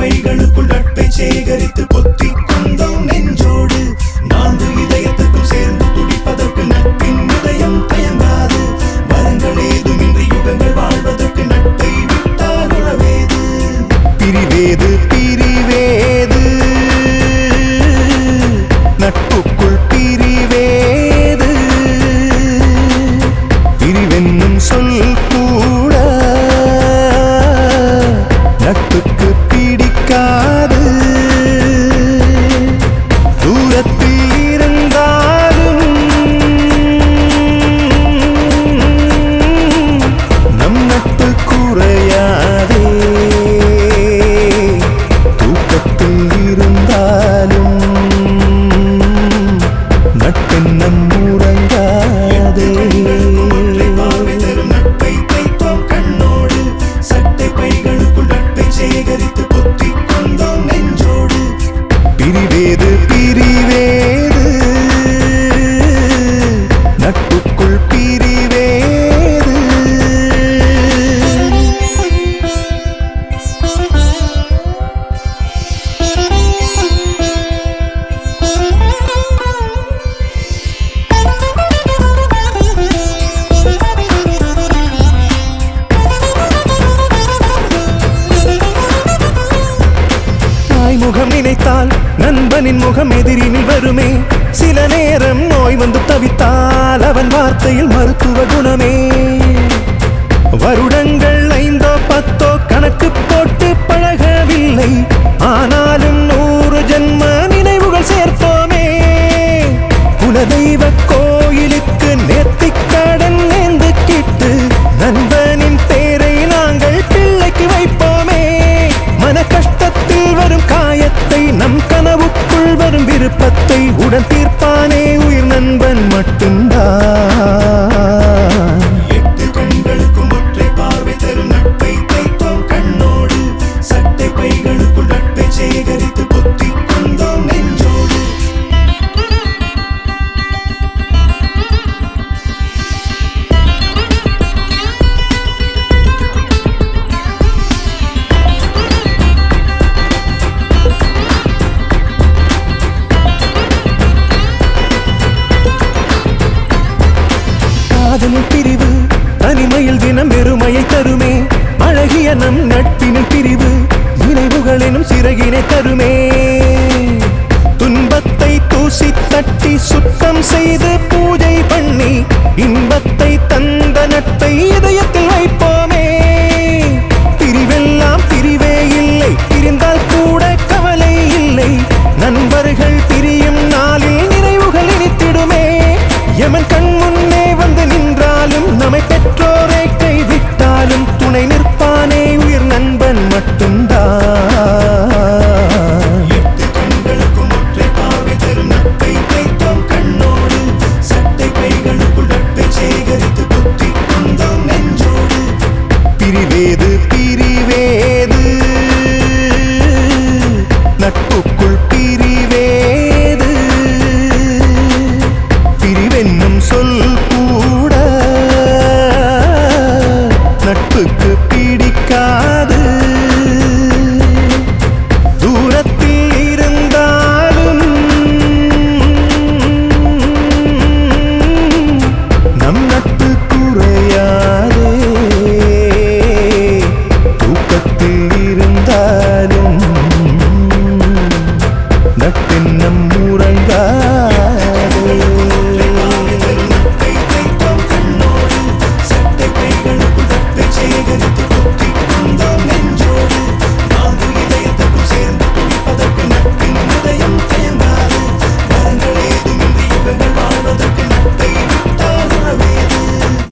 பைகளுக்குள் நட்பை சேகரித்து பொத்திக் கொண்டோம் நெஞ்சோடு நான்கு இதயத்துக்கும் சேர்ந்து துடிப்பதற்கு நட்பின் இதயம் தயங்காது வரங்கள் ஏதுமின்றி யுகங்கள் வாழ்வதற்கு நட்பை விட்டால் உறவேது பிரிவேது பிரிவேது நட்புக்குள் பிரிவேது பிரிவென்னும் சொல் கூட நட்புக்கு பிடிக்காது தூரத்தில் இருந்தாலும் நம் நட்பு குறையாதே தூக்கத்தில் இருந்தாலும் நட்பின் நம் உறங்காதே பார்வை தரும் நட்பை தைத்தோம் கண்ணோடு சட்டை பைகளுக்குள் நட்பை சேகரித்து பொத்திக் கொண்டோம் நெஞ்சோடு பிரிவேது பிரிவேது நட்புக்குள் பிரிவேது தாய் முகம் நினைத்தால் நண்பனின் முகம் எதிரினில் வருமே சில நேரம் நோய் வந்து தவித்தால் அவன் வார்த்தையில் மருத்துவ குணமே வருடங்கள் ஐந்தோ பத்தோ கணக்கு போட்டு பழகவில்லை ஆனாலும் நூறு ஜென்ம நினைவுகள் சேர்த்தோமே குலதெய்வ கோயிலுக்கு நேர்த்திக் கடன் நேர்ந்து கிட்டு நண்பனின் பேரை நாங்கள் பிள்ளைக்கு வைப்போமே மன கஷ்டத்தில் வரும் காயத்தை நம் கனவுக்குள் வரும் விருப்பத்தை உடன் தீர்ப்பானே உயிர் நண்பன் மட்டும்தான் எட்டு கண்களுக்கும் ஒற்றை பார்வை தரும் நட்பை தைத்தோம் கண்ணோடு சட்டை பைகளுக்குள் நட்பை சேகரித்து பொத்திக் கொண்டோம் நெஞ்சோடு காதலில் பிரிவு தனிமையில் தினம் வெறுமையை தருமே அழகிய நம் நட்பினில் பிரிவு நினைவுகளினும் சிறகினை தருமே துன்பத்தை தூசி தட்டி சுத்தம் செய்து பூஜை பண்ணி இன்பத்தை தந்த நட்பை இதயத்தில் வைப்போமே